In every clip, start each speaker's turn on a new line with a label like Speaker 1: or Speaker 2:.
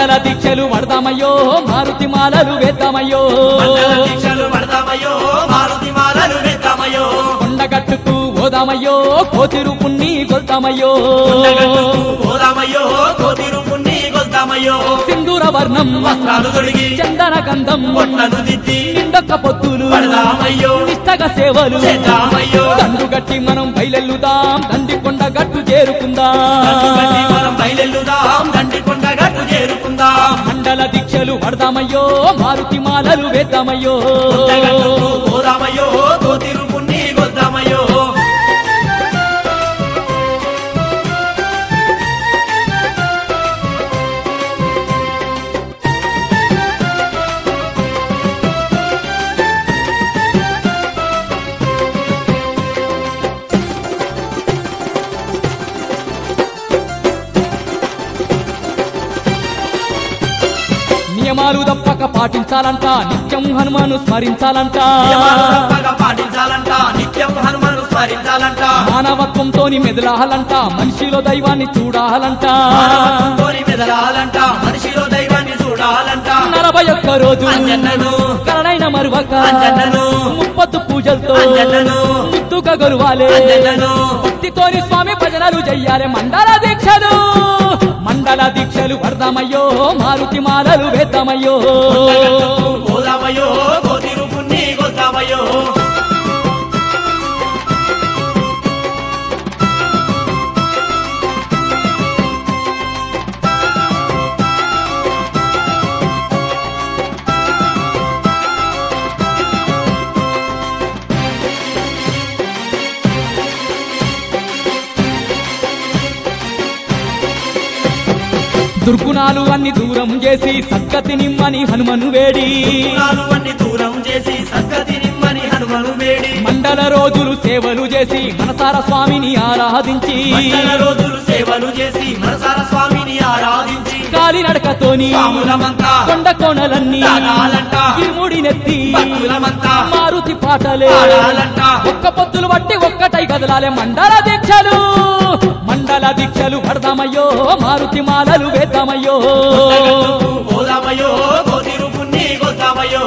Speaker 1: మండల దీక్షలు పడదామయ్యో మారుతి మాలలు వేద్దామయ్యో
Speaker 2: మండల దీక్షలు పడదామయ్యో మారుతి మాలలు వేద్దామయ్యో
Speaker 1: కొండగట్టుకు పోదామయ్యో కోతిరు పున్ని కొల్తామయ్యో
Speaker 2: కొండగట్టుకు పోదామయ్యో కోతిరు పుణ్ణి కొద్దామయ్యో
Speaker 1: సింధూర వర్ణం
Speaker 2: వస్త్రాలు తొడిగి
Speaker 1: చందన గంధం
Speaker 2: పొట్టను దిద్ది
Speaker 1: నిండొక్క పొత్తులు
Speaker 2: పడదామయ్యో
Speaker 1: నిష్టగా సేవలు
Speaker 2: చేద్దామయ్యో
Speaker 1: దండు గట్టి మనం బయలెల్లుదాం దండి కొండ గట్టు
Speaker 2: గట్టి
Speaker 1: చేరుకుందాం
Speaker 2: మనం బయలెల్లుదాం దండి కొండ గట్టు చేరుకుందాం
Speaker 1: మండల దీక్షలు పడదామయ్యో మారుతి మాలలు వేద్దామయ్యో
Speaker 2: కొండగట్టుకు పోదామయ్యో కోతిరు పుణ్ణి కొద్దామయ్యో
Speaker 1: నియమాలు తప్పక పాటించాలంట నిత్యం హనుమాను స్మరించాలంట
Speaker 2: నియమాలు తప్పక పాటించాలంట నిత్యం హనుమను స్మరించాలంట
Speaker 1: మానవత్వంతోని మెదలాలంట మనిషిలో దైవాన్ని చూడాలంట
Speaker 2: మానవత్వంతోని మెదలాలంట మనిషిలో దైవాన్ని చూడాలంట
Speaker 1: నలభై ఒక్క రోజు
Speaker 2: అంజన్నను
Speaker 1: కరణైన మరువక
Speaker 2: అంజన్నను
Speaker 1: ముప్పొద్దు పూజలతో
Speaker 2: అంజన్నను
Speaker 1: ముద్దుగా గొరువాలే
Speaker 2: అంజన్నను
Speaker 1: భక్తితోని స్వామి భజనలు చెయ్యాలి మండల దీక్షలు మండల దీక్షలు పడదామయ్యో మారుతి మాలలు వేద్దామయ్యో
Speaker 2: కొండగట్టుకు పోదామయ్యో కోతిరు పుణ్ణి కొద్దామయ్యో
Speaker 1: దుర్గుణాలు అన్ని దూరం చేసి సద్గతి నిమ్మని హనుమను వేడి
Speaker 2: గుణాలు అన్ని దూరం చేసి సద్గతి నిమ్మని హనుమను వేడి
Speaker 1: మండల రోజులు సేవలు చేసి మనసార స్వామిని ఆరాధించి
Speaker 2: మండల రోజులు సేవలు చేసి మనసార స్వామిని ఆరాధించి
Speaker 1: కాలినడకతోని
Speaker 2: స్వాములమంతా
Speaker 1: కొండ కోణలన్నీ
Speaker 2: తాగాలంట
Speaker 1: ఇరుముడి నెత్తి
Speaker 2: భక్తులమంతా
Speaker 1: మారుతి పాటలే
Speaker 2: పాడాలంట
Speaker 1: ఒక్క పొత్తులు బట్టి ఒక్కటై కదలాలే మండల దీక్షలు మండల దీక్షలు పడదామయ్యో మారుతి మాలలు వేద్దామయ్యో
Speaker 2: కొండగట్టుకు పోదామయ్యో కోతిరు పుణ్ణి కొద్దామయ్యో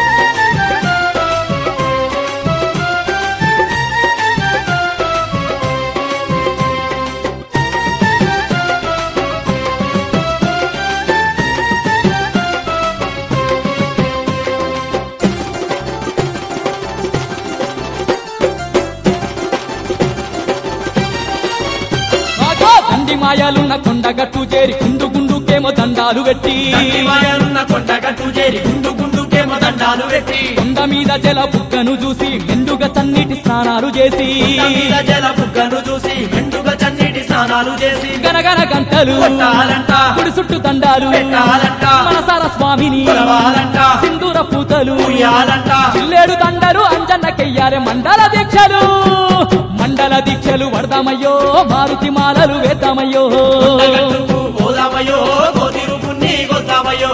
Speaker 1: రాజా దండి మాయాలున్న కొండగట్టు చేరి గుండు గుండుకేమో దండాలు పెట్టి
Speaker 2: తండ్రి మాయలున్న కొండగట్టు చేరి గుండు గుండుకేమో దండాలు పెట్టి
Speaker 1: కొండ మీద జల బుగ్గను చూసి మెండుగా చన్నీటి స్నానాలు చేసి
Speaker 2: కొండ మీద జల బుగ్గను చూసి మెండుగా చన్నీటి స్నానాలు చేసి
Speaker 1: గనగన గంటలు
Speaker 2: కొట్టాలంట
Speaker 1: గుడి చుట్టూ దండాలు
Speaker 2: పెట్టాలంట
Speaker 1: మనసార స్వామిని
Speaker 2: కొలవాలంట
Speaker 1: సింధూర పూతలు
Speaker 2: ఉయ్యాలంట
Speaker 1: చిల్లేడు దండలు అంజన్నకెయ్యారే మండల దీక్షలు మండల దీక్షలు పడదామయ్యో మారుతి మాలలు వేద్దామయ్యో
Speaker 2: కొండగట్టుకు పోదామయ్యో కోతిరు పుణ్ణి కొద్దామయ్యో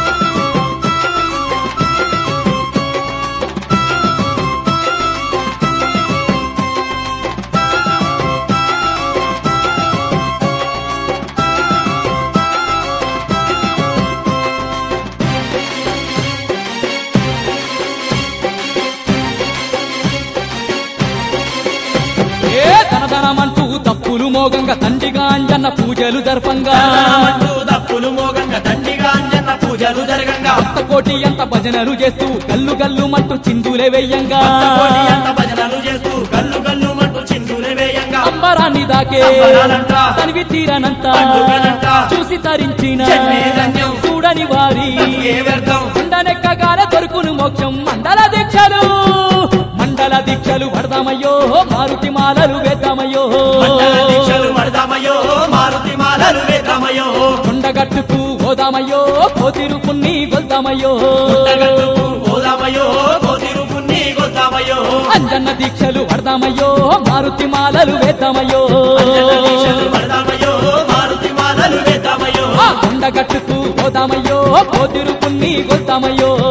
Speaker 1: ఏ ధనధనమంటూ తప్పులు మోగంగా తండ్రిగా అంజన్న పూజలు జరపంగా
Speaker 2: అంటూ దప్పులు మోగంగా దండిగా అంజన్న పూజలు జరగంగా
Speaker 1: భక్త కోటి ఎంత భజనలు చేస్తూ గల్లు గల్లు మంటూ చిందులే వెయ్యంగా
Speaker 2: కోటి అంత భజనలు చేస్తూ గల్లు గల్లు మంటూ చిందులే వేయంగా
Speaker 1: అంబరాన్ని దాకే
Speaker 2: అంబరాలంట.
Speaker 1: తనివి తీరనంత
Speaker 2: పండుగనంట.
Speaker 1: చూసి తరించిన
Speaker 2: జన్మే ధన్యం.
Speaker 1: చూడని వారి
Speaker 2: ఏ వ్యర్థం
Speaker 1: కొండనెక్కగానే దొరుకును మోక్షం మండల దీక్షలు మండల దీక్షలు పడదామయ్యో మారుతి మాలలు వేద్దామయ్యో
Speaker 2: మండల దీక్షలు పడదామయ్యో మారుతి మాలలు వేద్దామయ్యో
Speaker 1: కొండగట్టుకు పోదామయ్యో కోతిరు పున్ని గొల్దామయ్యో
Speaker 2: కొండగట్టుకు పోదామయ్యో కోతిరు పుణ్ణి కొద్దామయ్యో
Speaker 1: అంజన్న దీక్షలు పడదామయ్యో మారుతి మాలలు వేద్దామయ్యో
Speaker 2: అంజన దీక్షలు పడదామయ్యో మారుతి మాలలు వేద్దామయ్యో
Speaker 1: ఆ కొండగట్టుకు పోదామయ్యో కోతిరు పున్ని గొల్దామయ్యో